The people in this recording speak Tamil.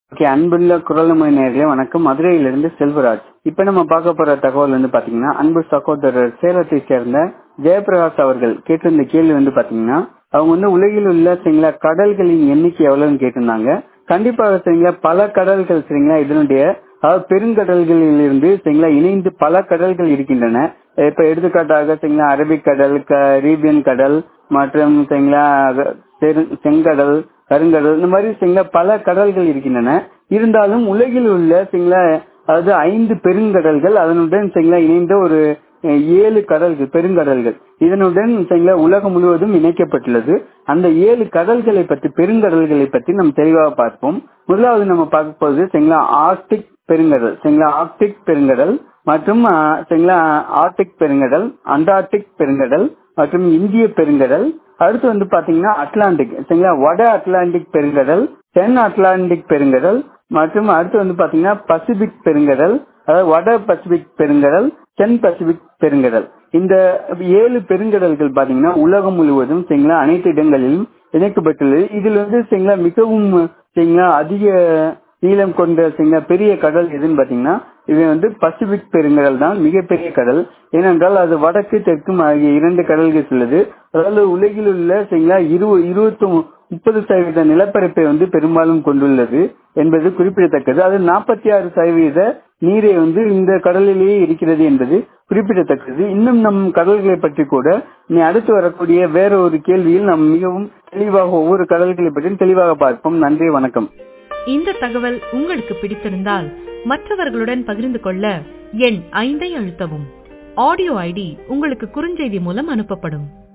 ஓகே அன்புள்ள குரல் மொழி நேர்களே வணக்கம் மதுரையிலிருந்து செல்வராஜ் இப்ப நம்ம பார்க்க போற தகவல் வந்து பாத்தீங்கன்னா அன்பு சகோதரர் சேலத்தை சேர்ந்த ஜெயபிரகாஷ் அவர்கள் கேட்டிருந்த கேள்வி வந்து பாத்தீங்கன்னா அவங்க வந்து உலகில் உள்ள சரிங்களா கடல்களின் எண்ணிக்கை எவ்வளவுன்னு கேட்டிருந்தாங்க கண்டிப்பாக சரிங்களா பல கடல்கள் சரிங்களா இதனுடைய அதாவது பெருங்கடல்களில் இருந்து சரிங்களா இணைந்து பல கடல்கள் இருக்கின்றன இப்ப எடுத்துக்காட்டாக சரிங்களா அரபிக்கடல் கரீபியன் கடல் மற்றும் சரிங்களா பெரு- செங்கடல் கருங்கடல் இந்த மாதிரி சரிங்களா பல கடல்கள் இருக்கின்றன இருந்தாலும் உலகில் உள்ள சரிங்களா அதாவது ஐந்து பெருங்கடல்கள் அதனுடன் சரிங்களா இணைந்த ஒரு அஹ், ஏழு கடல்கள் பெருங்கடல்கள் இதனுடன் சரிங்களா உலகம் முழுவதும் இணைக்கப்பட்டுள்ளது அந்த ஏழு கடல்களை பற்றி பெருங்கடல்களை பற்றி நம்ம தெளிவாக பார்ப்போம் முதலாவது நம்ம பார்க்க போவது சரிங்களா ஆர்டிக் பெருங்கடல் சரிங்களா ஆர்டிக் பெருங்கடல் மற்றும் அஹ், சரிங்களா ஆர்டிக் பெருங்கடல் அண்டார்டிக் பெருங்கடல் மற்றும் இந்திய பெருங்கடல் அடுத்து வந்து பாத்தீங்கன்னா அட்லாண்டிக் சரிங்களா வட அட்லாண்டிக் பெருங்கடல் தென் அட்லாண்டிக் பெருங்கடல் மற்றும் அடுத்து வந்து பாத்தீங்கன்னா பசிபிக் பெருங்கடல் அதாவது வட பசிபிக் பெருங்கடல் தென் பசிபிக் பெருங்கடல் இந்த ஏழு பெருங்கடல்கள் பாத்தீங்கன்னா உலகம் முழுவதும் சரிங்களா அனைத்து இடங்களிலும் இணைக்கப்பட்டுள்ளது இதில் வந்து சரிங்களா மிகவும் சரிங்களா அதிக நீளம் கொண்ட சரிங்களா பெரிய கடல் எதுன்னு பாத்தீங்கன்னா இது வந்து பசிபிக் பெருங்கடல் தான் மிகப்பெரிய கடல் ஏனென்றால் அது வடக்கு தெற்கும் ஆகிய இரண்டு கடல்கள் உள்ளது அதாவது உலகில் உள்ள சரிங்களா இரு இருபத்தி முப்பது சதவீத நிலப்பரப்பை வந்து பெரும்பாலும் கொண்டுள்ளது என்பது குறிப்பிடத்தக்கது அது நாற்பத்தி ஆறு சதவீத நீரை வந்து இந்த கடலிலேயே இருக்கிறது என்பது குறிப்பிடத்தக்கது இன்னும் நம் கடல்களை பற்றி கூட நீ அடுத்து வரக்கூடிய வேற ஒரு கேள்வியில் நாம் மிகவும் தெளிவாக ஒவ்வொரு கடல்களை பற்றியும் தெளிவாக பார்ப்போம் நன்றி வணக்கம் இந்த தகவல் உங்களுக்கு பிடித்திருந்தால் மற்றவர்களுடன் பகிர்ந்து கொள்ள எண் ஐந்தை அழுத்தவும் ஆடியோ ஐடி உங்களுக்கு குறுஞ்செய்தி மூலம் அனுப்பப்படும்